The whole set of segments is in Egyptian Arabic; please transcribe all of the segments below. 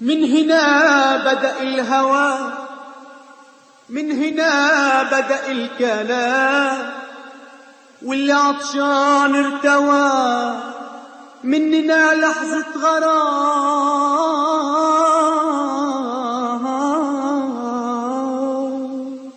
من هنا بدأ الهوى من هنا بدأ الكلام واللي عطشان ارتوى مننا لحظة غرام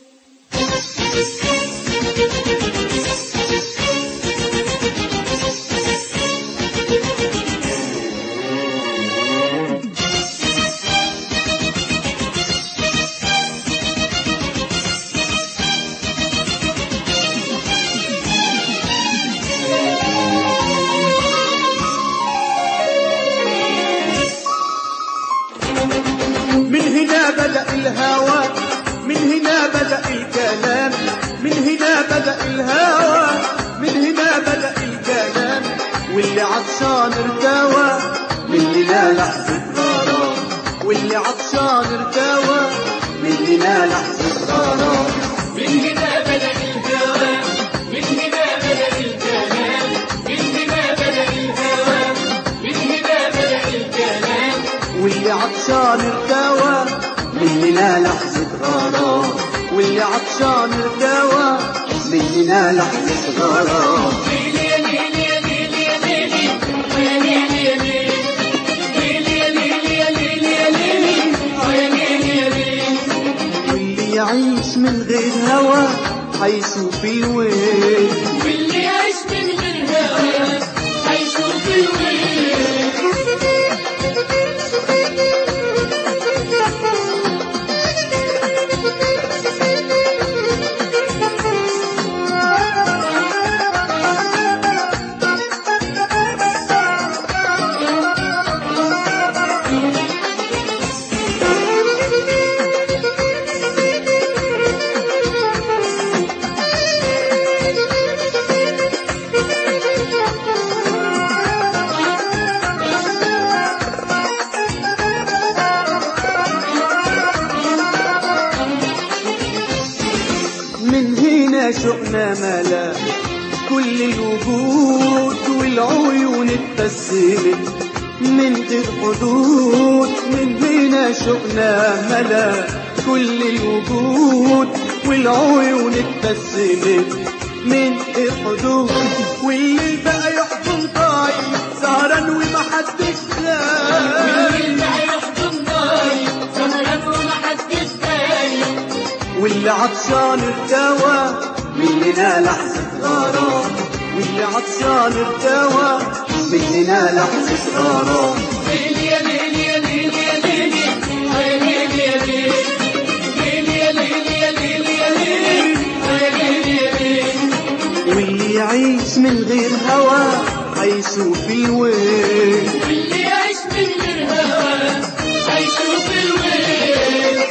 من هنا بدأ الهوى من هنا بدأ الكلام من هنا بدأ الهوى من هنا بدأ الكلام واللي عطشان ارتوى من هنا لحظة غرام واللي عطشان ارتوى من هنا لحظة غرام من هنا بدأ الهوى من هنا بدأ الكلام من هنا بدأ الهوى من هنا بدأ الكلام واللي عطشان ارتوى من هنا لحظة غرام واللي عطشان ارتوى من هنا لحظة غرام واللي يعيش من غير هوى حيشوف الويل واللي يعيش من غير هوى هيشوف الويل من هنا شئنا ملا كل الوجود والعيون اتبسمت من غير حدود من هنا شئنا ملا كل الوجود والعيون اتبسمت من غير حدود واللي بقى يحكم طاير سهران ومحدش لاقي واللي هيحضن ضايق سهران ومحدش باين واللي عطشان ارتوى مننا لحظة غرام واللي عطشان ارتوى مننا لحظة غرام ليل يا ليل يا ليل يا ليل يا ليل يا ليل ليل يا ليل يا ليل يا ليل يا ليل يا ليل واللي يعيش من غير هوى هيشوف الويل واللي يعيش من غير هوى هيشوف الويل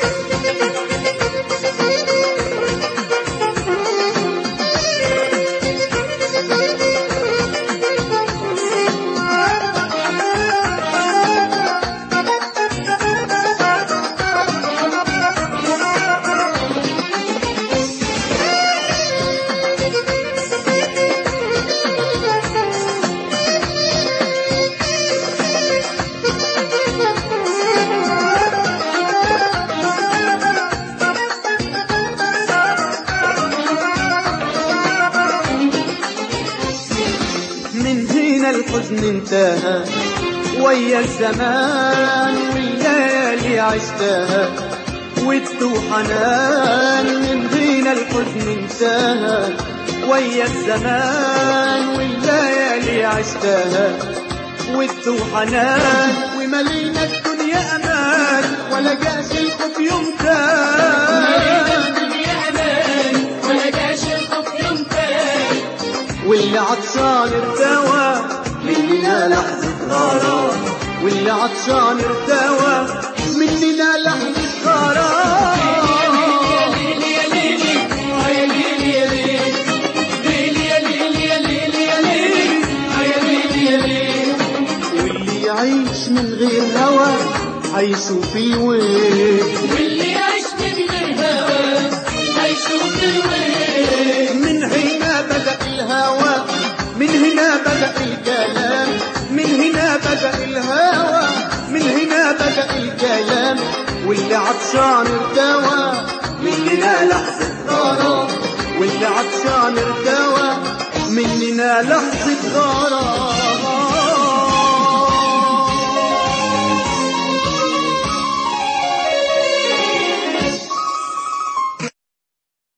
من هنا الحزن انتهى ويا الزمان والليالي عشتها ودت حنان من هنا الحزن انتهى ويا الزمان والليالي عشتها ودت حنان وملينا الدنيا امان ولا جاش الحب يوم تاني الدنيا امان ولا جاش الخوف يوم تاني واللي عطشان ارتوى مننا لحظة غرام واللي عطشان ارتوى مننا لحظة غرام ليل يا ليل يا ليل يا ليل ليل يا ليل يا ليل يا ليل يا ليل يا ليل واللي يعيش من غير هوى هيشوف الويل واللي يعيش من غير هوى هيشوف الويل من هنا بدأ الهوى من هنا بدأ الكلام من هنا بدأ الهوى من هنا بدأ عطشان ارتوى مننا لحظة غرام واللي عطشان ارتوى مننا لحظة غرام